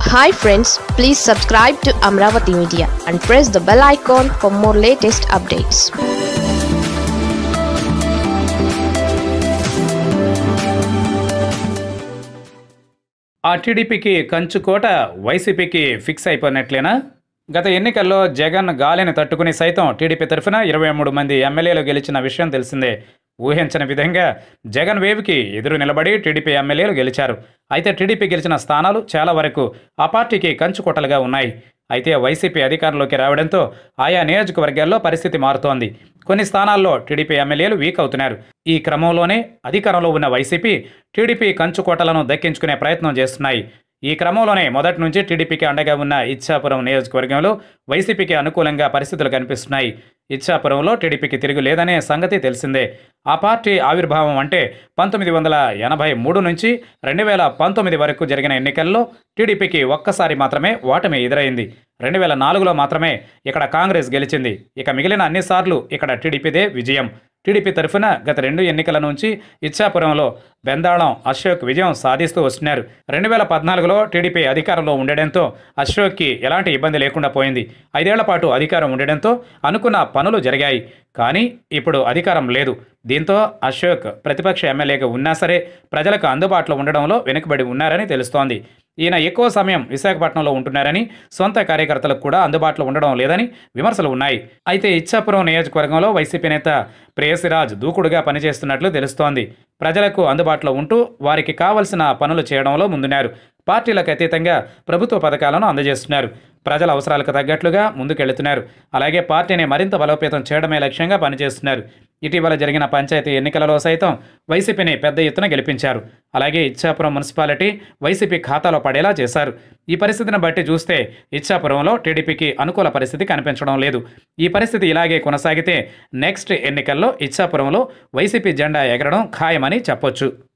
hi friends please subscribe to Amaravati media and press the bell icon for more latest updates ఆ టీడీపీకి కంచుకోట వైసీపీకి fix అయిపోయినట్లేనా గత ఎన్నికల్లో జగన్ గాలిని తట్టుకుని సైతం టీడీపీ తరఫున ఇరవై మూడు మంది ఎమ్మెల్యేలు గెలిచిన విషయం తెలిసిందే ఊహించని విధంగా జగన్ వేవ్కి ఎదురు నిలబడి టీడీపీ ఎమ్మెల్యేలు గెలిచారు అయితే టీడీపీ గెలిచిన స్థానాలు చాలా వరకు ఆ పార్టీకి కంచుకోటలుగా ఉన్నాయి అయితే వైసీపీ అధికారంలోకి రావడంతో ఆయా నియోజకవర్గాల్లో పరిస్థితి మారుతోంది కొన్ని స్థానాల్లో టీడీపీ ఎమ్మెల్యేలు వీక్ అవుతున్నారు ఈ క్రమంలోనే అధికారంలో ఉన్న వైసీపీ టీడీపీ కంచుకోటలను దక్కించుకునే ప్రయత్నం చేస్తున్నాయి ఈ క్రమంలోనే మొదటి నుంచి టీడీపీకి అండగా ఉన్న ఇచ్చాపురం నియోజకవర్గంలో వైసీపీకి అనుకూలంగా పరిస్థితులు కనిపిస్తున్నాయి ఇచ్చాపురంలో టీడీపీకి తిరుగు లేదనే సంగతి తెలిసిందే ఆ పార్టీ ఆవిర్భావం అంటే పంతొమ్మిది వందల ఎనభై మూడు నుంచి రెండు వేల పంతొమ్మిది వరకు జరిగిన ఎన్నికల్లో టీడీపీకి ఒక్కసారి మాత్రమే ఓటమి ఎదురైంది రెండు వేల నాలుగులో మాత్రమే ఇక్కడ కాంగ్రెస్ గెలిచింది ఇక మిగిలిన అన్నిసార్లు ఇక్కడ టీడీపీదే విజయం టీడీపీ తరఫున గత రెండు ఎన్నికల నుంచి ఇచ్చాపురంలో బెందాళం అశోక్ విజయం సాధిస్తూ వస్తున్నారు రెండు వేల పద్నాలుగులో టీడీపీ అధికారంలో ఉండడంతో అశోక్కి ఎలాంటి ఇబ్బంది లేకుండా పోయింది ఐదేళ్ల పాటు అధికారం ఉండడంతో అనుకున్న పనులు జరిగాయి కానీ ఇప్పుడు అధికారం లేదు దీంతో అశోక్ ప్రతిపక్ష ఎమ్మెల్యేగా ఉన్నా సరే ప్రజలకు అందుబాటులో ఉండడంలో వెనుకబడి ఉన్నారని తెలుస్తోంది ఈయన ఎక్కువ సమయం విశాఖపట్నంలో ఉంటున్నారని సొంత కార్యకర్తలకు కూడా అందుబాటులో ఉండడం లేదని విమర్శలు ఉన్నాయి అయితే ఇచ్చాపురం నియోజకవర్గంలో వైసీపీ నేత ప్రేయసిరాజ్ దూకుడుగా పనిచేస్తున్నట్లు తెలుస్తోంది ప్రజలకు అందుబాటులో ఉంటూ వారికి కావలసిన పనులు చేయడంలో ముందున్నారు పార్టీలకు అతీతంగా ప్రభుత్వ పథకాలను అందజేస్తున్నారు ప్రజల అవసరాలకు తగ్గట్లుగా ముందుకెళ్తున్నారు అలాగే పార్టీని మరింత బలోపేతం చేయడమే లక్ష్యంగా పనిచేస్తున్నారు ఇటీవల జరిగిన పంచాయతీ ఎన్నికలలో సైతం వైసీపీని పెద్ద ఎత్తున గెలిపించారు అలాగే ఇచ్చాపురం మున్సిపాలిటీ వైసీపీ ఖాతాలో పడేలా చేశారు ఈ పరిస్థితిని బట్టి చూస్తే ఇచ్చాపురంలో టీడీపీకి అనుకూల పరిస్థితి కనిపించడం లేదు ఈ పరిస్థితి ఇలాగే కొనసాగితే నెక్స్ట్ ఎన్నికల్లో ఇచ్చాపురంలో వైసీపీ జెండా ఎగరడం ఖాయమని చెప్పొచ్చు